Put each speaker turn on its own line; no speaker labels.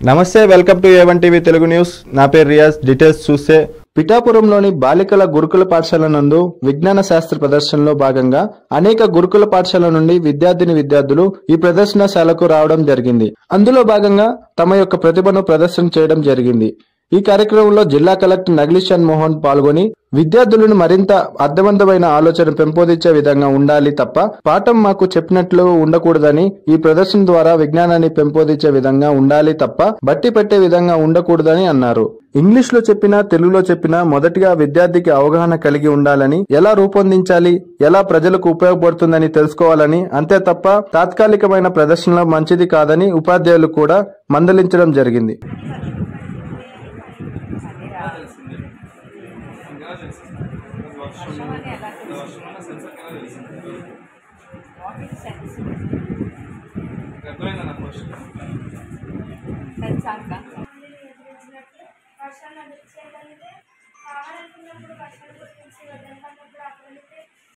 నమస్తే welcome to A one TV Telugu news నా పేరు రియాజ్ డీటెయిల్స్ చూస్తే పిఠాపురంలోని బాలికల గురుకుల పాఠశాల నందు విజ్ఞాన శాస్త్ర ప్రదర్శనలో భాగంగా అనేక గురుకుల పాఠశాల నుండి విద్యార్థిని విద్యార్థులు ఈ ప్రదర్శనశాలకు రావడం జరిగింది అందులో భాగంగా తమ యొక్క ప్రతిభను ప్రదర్శన చేయడం జరిగింది ఈ కార్యక్రమంలో జిల్లా కలెక్టర్ నగిలిషన్ మోహన్ పాల్గొని విద్యార్థులను మరింత అర్థవంతమైన ఆలోచన పెంపొందించే విధంగా ఉండాలి తప్ప పాఠం మాకు చెప్పినట్లు ఉండకూడదని ఈ ప్రదర్శన ద్వారా విజ్ఞానాన్ని పెంపొందించే విధంగా ఉండాలి తప్ప బట్టి పెట్టే విధంగా ఉండకూడదని అన్నారు ఇంగ్లీష్ లో చెప్పినా తెలుగులో చెప్పినా మొదటిగా విద్యార్థికి అవగాహన కలిగి ఉండాలని ఎలా రూపొందించాలి ఎలా ప్రజలకు ఉపయోగపడుతుందని తెలుసుకోవాలని అంతే తప్ప తాత్కాలికమైన ప్రదర్శనలో మంచిది కాదని ఉపాధ్యాయులు కూడా మందలించడం జరిగింది
వర్షాలు అభివృద్ధి చేయగలిగితే కావాలనుకున్నప్పుడు వర్షాలు కురిపించి వద్దనుకున్నప్పుడు అక్కడ